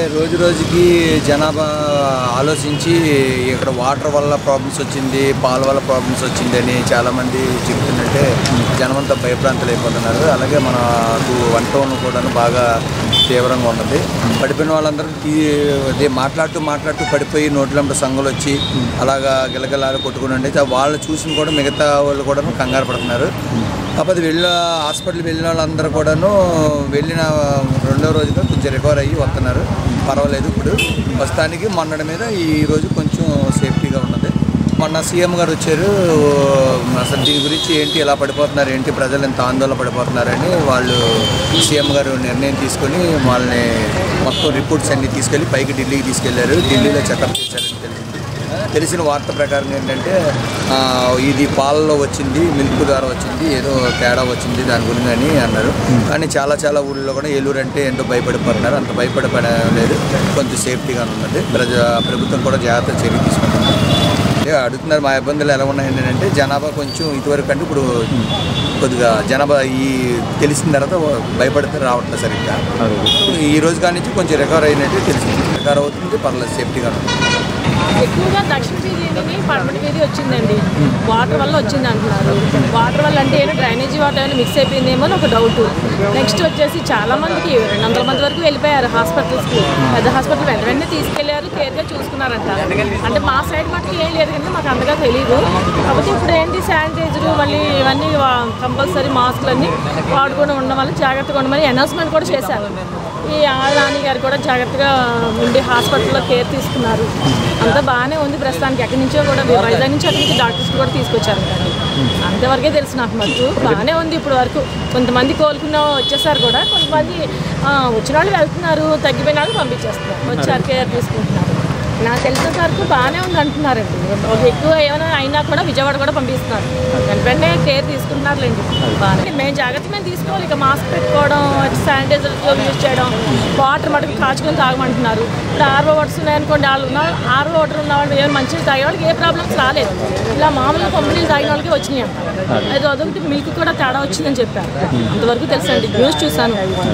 రోజు రోజుకి జనాభా ఆలోచించి ఇక్కడ వాటర్ వల్ల ప్రాబ్లమ్స్ వచ్చింది పాల వల్ల ప్రాబ్లమ్స్ వచ్చింది అని చాలామంది చెబుతుందంటే జనమంతా భయభ్రాంతులు అయిపోతున్నారు అలాగే మనకు వన్ టౌన్ కూడా బాగా తీవ్రంగా ఉన్నది పడిపోయిన వాళ్ళందరూ తీ అదే మాట్లాడుతూ మాట్లాడుతూ పడిపోయి నోట్లంట సంఘాలు వచ్చి అలాగా గిలగిలాలు కొట్టుకుని ఉండే వాళ్ళు చూసిన కూడా మిగతా వాళ్ళు కూడా కంగారు పడుతున్నారు కాకపోతే వెళ్ళిన హాస్పిటల్ వెళ్ళిన వాళ్ళందరూ కూడాను వెళ్ళిన రెండో రోజుగా కొంచెం రికవర్ అయ్యి వస్తున్నారు పర్వాలేదు ఇప్పుడు ప్రస్తుతానికి మొన్నటి మీద ఈ రోజు కొంచెం సేఫ్టీగా ఉన్నది మొన్న సీఎం గారు వచ్చారు అసలు దీని గురించి ఏంటి ఎలా పడిపోతున్నారు ఏంటి ప్రజలు ఎంత ఆందోళన పడిపోతున్నారని వాళ్ళు సీఎం గారు నిర్ణయం తీసుకొని వాళ్ళని మొత్తం రిపోర్ట్స్ అన్ని తీసుకెళ్ళి పైకి ఢిల్లీకి తీసుకెళ్లారు ఢిల్లీలో చెకప్ చేశారని తెలిసింది తెలిసిన వార్త ప్రకారం ఏంటంటే ఆ, ఇది పాలలో వచ్చింది మిల్క్ ద్వారా వచ్చింది ఏదో తేడా వచ్చింది దాని గురించి అని అన్నారు కానీ చాలా చాలా ఊళ్ళో కూడా ఏలూరు అంటే ఎంతో భయపడిపోతున్నారు అంత భయపడలేదు కొంచెం సేఫ్టీగా ఉన్నది ప్రజ ప్రభుత్వం కూడా జాగ్రత్త చర్య తీసుకుంటుంది అంటే అడుగుతున్నారు మా ఇబ్బందులు ఎలా ఉన్నాయి ఏంటంటే జనాభా కొంచెం ఇదివరకు అంటే ఇప్పుడు కొద్దిగా జనాభా ఈ తెలిసిన తర్వాత భయపడితే రావట్లేదు సరిగ్గా ఈ రోజు కాడి నుంచి కొంచెం రికవర్ అయినట్టు తెలిసింది రికవర్ అవుతుంది పర్లేదు సేఫ్టీగా ఉంటుంది ఎక్కువగా దక్షిణ వీధి నుండి పడమటి వీధి వచ్చిందండి వాటర్ వల్ల వచ్చింది అంటున్నారు వాటర్ వల్ల అంటే ఏదో డ్రైనేజీ వాటర్ ఏమైనా మిక్స్ అయిపోయిందేమో అని ఒక డౌట్ నెక్స్ట్ వచ్చేసి చాలా మందికి రెండు వందల మంది వరకు వెళ్ళిపోయారు హాస్పిటల్స్కి పెద్ద హాస్పిటల్ వెంట వెంటనే తీసుకెళ్లారు కేర్గా చూసుకున్నారంట అంటే మా సైడ్ మటుకు ఏం లేదు కానీ మాకు అంతగా తెలియదు కాకపోతే ఇప్పుడు ఏంటి శానిటైజర్ మళ్ళీ ఇవన్నీ కంపల్సరీ మాస్కులు అన్నీ వాడుకొని ఉండడం వల్ల జాగ్రత్తగా ఉండమని అనౌన్స్మెంట్ కూడా చేశారు ఈ ఆదాని గారు కూడా జాగ్రత్తగా ఉండి హాస్పిటల్లో కేర్ తీసుకున్నారు అంతా బాగానే ఉంది ప్రస్తుతానికి ఎక్కడి నుంచో కూడా వైజాగ్ నుంచి అక్కడి నుంచి డాక్టర్స్ కూడా తీసుకొచ్చారు అంతవరకే తెలుసు నాకు మటుకు బాగానే ఉంది ఇప్పుడు వరకు కొంతమంది కోలుకున్న వచ్చేసారు కూడా కొంతమంది ఆ, వచ్చిన వాళ్ళు వెళ్తున్నారు తగ్గిపోయిన వాళ్ళు పంపించేస్తున్నారు వచ్చారు కేర్ తీసుకుంటున్నారు నాకు తెలిసిన వరకు బాగానే ఉంది అంటున్నారండి ఒక ఎక్కువ ఏమైనా అయినా కూడా విజయవాడ కూడా పంపిస్తున్నారు వెంట వెంటనే కేర్ తీసుకుంటున్నారులేండి బాగానే మేము జాగ్రత్త మేము తీసుకోవాలి ఇక మాస్క్ పెట్టుకోవడం శానిటైజర్ యూజ్ చేయడం వాటర్ మటుకు కాచుకొని తాగమంటున్నారు ఇప్పుడు ఆర్ఓ వాటర్స్ ఉన్నాయనుకోండి వాళ్ళు ఉన్న ఆర్ఓ వాటర్ ఉన్న వాళ్ళు ఏమైనా మంచిగా తాగే వాళ్ళకి ఏ ప్రాబ్లమ్స్ రాలేదు ఇలా మామూలుగా కంపెనీలు తాగిన వాళ్ళకి వచ్చినాయి అంట అది అదొకటి మిల్క్ కూడా తేడా వచ్చిందని చెప్పారు అంతవరకు తెలుసండి న్యూస్ చూసాను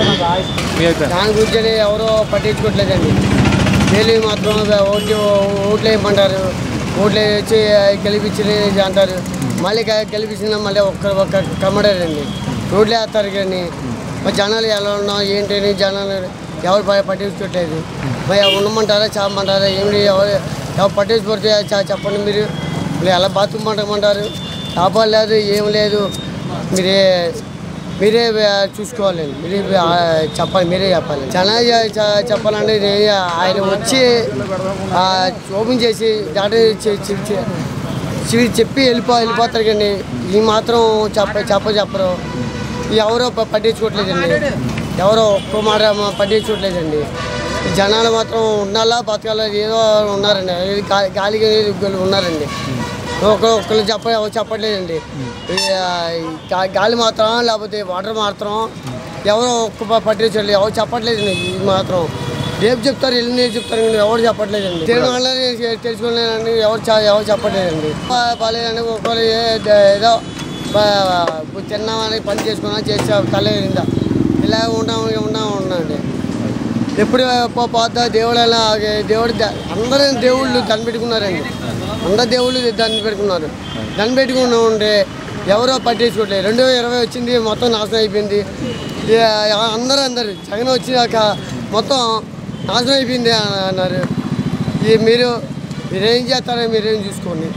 దాని గురించి ఎవరో పట్టించుకోవట్లేదండి డైలీ మాత్రం ఓట్లు ఓట్లు వేయమంటారు ఓట్లు వచ్చి గెలిపించి అంటారు మళ్ళీ గె- గెలిపించిన మళ్ళీ ఒక్క ఒక్క కమ్మడారండి రోడ్లు వేస్తారు కానీ మరి జనాలు ఎలా ఉన్నాం ఏంటి అని జనాలు ఎవరు ప- పట్టించుకోవట్లేదు మరి ఉండమంటారా చాపమంటారా ఏమి ఎవరు ఎవరు పట్టించుకోతే చ- చెప్పండి మీరు మీరు ఎలా బతుకమంటారు లాభాలు లేదు ఏం లేదు మీరే మీరే ఆ, చూసుకోవాలండి మీరే ఆ, చెప్పాలి మీరే చెప్పాలి చాలా చ- చ- చెప్పాలంటే నే- ఆయన వచ్చి ఆ, ఓపెన్ చేసి డాక్టర్ చె- చె- చె- చె- చెప్పి వెళ్ళిపో వెళ్ళిపోతారు కానీ ఈ మాత్రం చెప్ప చెప్ప చెప్పరు ఎవరో ప- పట్టించుకోవట్లేదండి ఎవరో ఒక్క మాట మ- పట్టించుకోవట్లేదండి జనాలు మాత్రం ఉండాలా బతకాలా ఏదో ఉన్నారండి ఏది గా- గాలిగా ఏదో ఉన్నారండి ఒకరు ఒకరు చెప్ప ఎవరు చెప్పట్లేదండి ఈ, ఆ, ఈ గా- గాలి మాత్రం లేకపోతే వాటర్ మాత్రం ఎవరో ఒక్క ప- పట్టించట్లేదు ఎవరు చెప్పట్లేదండి ఇది మాత్రం రేపు చెప్తారు ఎల్లుండి రేపు చెప్తారు కానీ ఎవరు చెప్పట్లేదండి తెలియని వాళ్ళని తెలుసుకోలేదండి ఎవరు చ- ఎవరు చెప్పట్లేదండి బా- బాగాలేదండి ఒకరు ఏ- ఏదో బా- తిన్నామని పని చేసుకున్నా చేసా తల్లిందా ఇలా ఉన్నాం ఉన్నాం ఉన్నాండి ఎప్పుడు పో- పోతా దేవుడు ఎలా దేవుడు ద- అందరూ దేవుళ్ళు దండ పెట్టుకున్నారండి అందరు దేవుళ్ళు దండ పెట్టుకున్నారు దండ పెట్టుకుని ఉంటే ఎవరో పట్టించుకోవట్లేదు రెండు వేల ఇరవై వచ్చింది మొత్తం నాశనం అయిపోయింది ఇక అందరూ అందరు జగన్ వచ్చినాక మొత్తం నాశనం అయిపోయింది అని అన్నారు ఈ మీరు మీరేం చేస్తారో మీరేం చూసుకోండి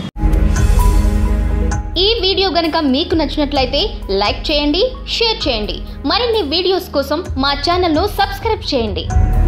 ఈ వీడియో గనుక మీకు నచ్చినట్లయితే లైక్ చేయండి షేర్ చేయండి మరిన్ని వీడియోస్ కోసం మా ఛానల్ను సబ్స్క్రైబ్ చేయండి